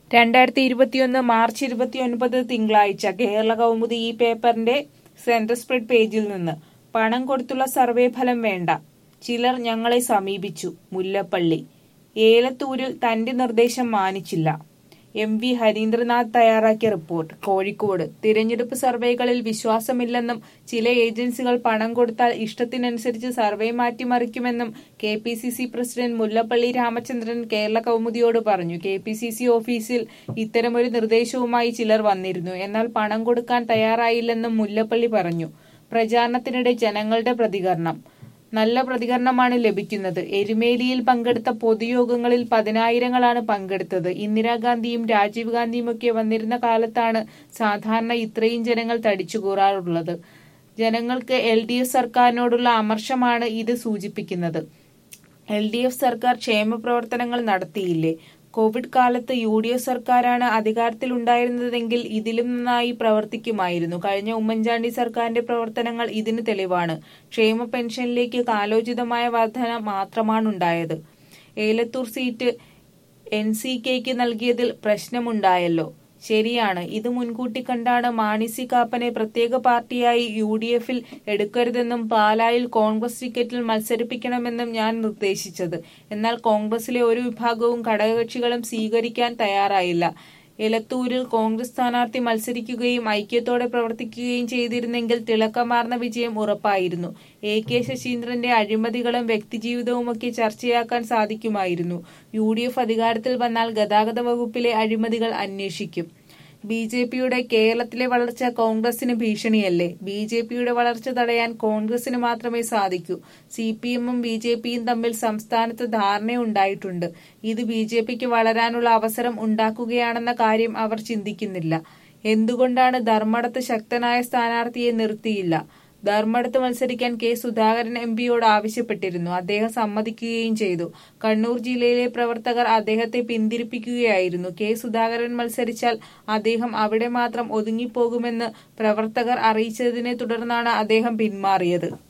രണ്ടായിരത്തി ഇരുപത്തിയൊന്ന് മാർച്ച് ഇരുപത്തിയൊൻപത് തിങ്കളാഴ്ച കേരള കൗമുദി ഈ പേപ്പറിന്റെ സെന്റർ സ്പ്രെഡ് പേജിൽ നിന്ന് പണം കൊടുത്തുള്ള സർവേ ഫലം വേണ്ട ചിലർ ഞങ്ങളെ സമീപിച്ചു മുല്ലപ്പള്ളി ഏലത്തൂരിൽ തന്റെ നിർദ്ദേശം മാനിച്ചില്ല എം വി ഹരീന്ദ്രനാഥ് തയ്യാറാക്കിയ റിപ്പോർട്ട് കോഴിക്കോട് തിരഞ്ഞെടുപ്പ് സർവേകളിൽ വിശ്വാസമില്ലെന്നും ചില ഏജൻസികൾ പണം കൊടുത്താൽ ഇഷ്ടത്തിനനുസരിച്ച് സർവേ മാറ്റിമറിക്കുമെന്നും K P C C president Mullappally Ramachandran Kerala കൗമുദിയോട് പറഞ്ഞു കെ പി സി സി ഓഫീസിൽ ഇത്തരമൊരു നിർദ്ദേശവുമായി ചിലർ വന്നിരുന്നു എന്നാൽ പണം കൊടുക്കാൻ തയ്യാറായില്ലെന്നും മുല്ലപ്പള്ളി പറഞ്ഞു പ്രചാരണത്തിനിടെ ജനങ്ങളുടെ പ്രതികരണം നല്ല പ്രതികരണമാണ് ലഭിക്കുന്നത് എരുമേലിയിൽ പങ്കെടുത്ത പൊതുയോഗങ്ങളിൽ പതിനായിരങ്ങളാണ് പങ്കെടുത്തത് ഇന്ദിരാഗാന്ധിയും രാജീവ് ഗാന്ധിയുമൊക്കെ വന്നിരുന്ന കാലത്താണ് സാധാരണ ഇത്രയും ജനങ്ങൾ തടിച്ചുകൂറാറുള്ളത് ജനങ്ങൾക്ക് എൽ ഡി എഫ് സർക്കാരിനോടുള്ള അമർഷമാണ് ഇത് സൂചിപ്പിക്കുന്നത് എൽ ഡി എഫ് സർക്കാർ ക്ഷേമ പ്രവർത്തനങ്ങൾ നടത്തിയില്ലേ കോവിഡ് കാലത്ത് യു ഡി എഫ് സർക്കാരാണ് അധികാരത്തിലുണ്ടായിരുന്നതെങ്കിൽ ഇതിലും നന്നായി പ്രവർത്തിക്കുമായിരുന്നു കഴിഞ്ഞ ഉമ്മൻചാണ്ടി സർക്കാരിന്റെ പ്രവർത്തനങ്ങൾ ഇതിന് തെളിവാണ് ക്ഷേമ പെൻഷനിലേക്ക് കാലോചിതമായ വർധന മാത്രമാണുണ്ടായത് ഏലത്തൂർ സീറ്റ് എൻ സി കെക്ക് നൽകിയതിൽ പ്രശ്നമുണ്ടായല്ലോ ശരിയാണ് ഇത് മുൻകൂട്ടി കണ്ടാണ് മാണി സി കാപ്പനെ പ്രത്യേക പാർട്ടിയായി യു ഡി എഫിൽ എടുക്കരുതെന്നും പാലായിൽ കോൺഗ്രസ് ടിക്കറ്റിൽ മത്സരിപ്പിക്കണമെന്നും ഞാൻ നിർദ്ദേശിച്ചത് എന്നാൽ കോൺഗ്രസിലെ ഒരു വിഭാഗവും ഘടകകക്ഷികളും സ്വീകരിക്കാൻ തയ്യാറായില്ല എലത്തൂരിൽ കോൺഗ്രസ് സ്ഥാനാർത്ഥി മത്സരിക്കുകയും ഐക്യത്തോടെ പ്രവർത്തിക്കുകയും ചെയ്തിരുന്നെങ്കിൽ തിളക്കമാർന്ന വിജയം ഉറപ്പായിരുന്നു എ കെ ശശീന്ദ്രന്റെ അഴിമതികളും വ്യക്തിജീവിതവുമൊക്കെ ചർച്ചയാക്കാൻ സാധിക്കുമായിരുന്നു യു ഡി എഫ് അധികാരത്തിൽ വന്നാൽ ഗതാഗത വകുപ്പിലെ അഴിമതികൾ അന്വേഷിക്കും ബി ജെ പിയുടെ കേരളത്തിലെ വളർച്ച കോൺഗ്രസിന് ഭീഷണിയല്ലേ ബി ജെ പിയുടെ വളർച്ച തടയാൻ കോൺഗ്രസിന് മാത്രമേ സാധിക്കൂ സി പി എമ്മും ബി ജെ പിയും തമ്മിൽ സംസ്ഥാനത്ത് ധാരണയുണ്ടായിട്ടുണ്ട് ഇത് ബി ജെ പിക്ക് വളരാനുള്ള അവസരം ഉണ്ടാക്കുകയാണെന്ന കാര്യം അവർ ചിന്തിക്കുന്നില്ല എന്തുകൊണ്ടാണ് ധർമ്മടത്ത് ശക്തനായ സ്ഥാനാർത്ഥിയെ നിർത്തിയില്ല ധർമ്മടത്ത് മത്സരിക്കാൻ കെ സുധാകരൻ എം പിയോട് ആവശ്യപ്പെട്ടിരുന്നു അദ്ദേഹം സമ്മതിക്കുകയും ചെയ്തു കണ്ണൂർ ജില്ലയിലെ പ്രവർത്തകർ അദ്ദേഹത്തെ പിന്തിരിപ്പിക്കുകയായിരുന്നു കെ സുധാകരൻ മത്സരിച്ചാൽ അദ്ദേഹം അവിടെ മാത്രം ഒതുങ്ങിപ്പോകുമെന്ന് പ്രവർത്തകർ അറിയിച്ചതിനെ തുടർന്നാണ് അദ്ദേഹം പിന്മാറിയത്